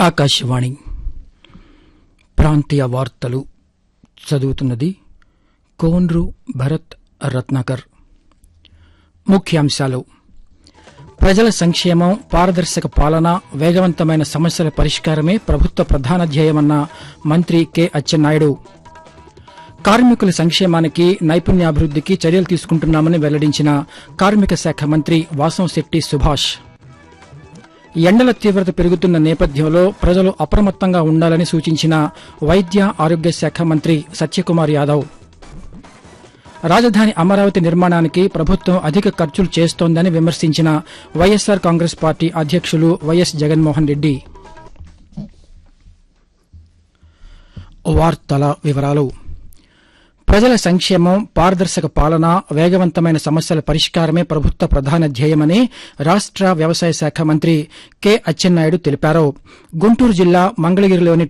ఆకాశవాణి ప్రాంతీయ వార్తలు చదువుతున్నది కోన్రు భరత్ రత్నాకర్ ముఖ్యాంశాలు ప్రజల సంక్షేమం పారదర్శక పాలన వేగవంతమైన సమస్యల పరిష్కారమే ప్రభుత్వ ప్రధాన ధ్యేయమన్న మంత్రి కె అచ్చెన్నాయుడు కార్మికుల సంక్షేమానికి నైపుణ్యాభివృద్దికి చర్యలు తీసుకుంటున్నామని వెల్లడించిన కార్మిక శాఖ మంత్రి వాసంశెట్టి సుభాష్ ఎండల తీవ్రత పెరుగుతున్న నేపథ్యంలో ప్రజలు అప్రమత్తంగా ఉండాలని సూచించిన వైద్య ఆరోగ్య శాఖ మంత్రి సత్యకుమార్ యాదవ్ రాజధాని అమరావతి నిర్మాణానికి ప్రభుత్వం అధిక ఖర్చులు చేస్తోందని విమర్శించిన వైఎస్సార్ కాంగ్రెస్ పార్టీ అధ్యక్షులు వైఎస్ జగన్మోహన్ రెడ్డి వార్తల వివరాలు ప్రజల సంక్షేమం పారదర్శక పాలన వేగవంతమైన సమస్యల పరిష్కారమే ప్రభుత్వ ప్రధాన ధ్యేయమని రాష్ట వ్యవసాయ శాఖ మంత్రి కె అచ్చెన్నాయుడు తెలిపారు గుంటూరు జిల్లా మంగళగిరిలోని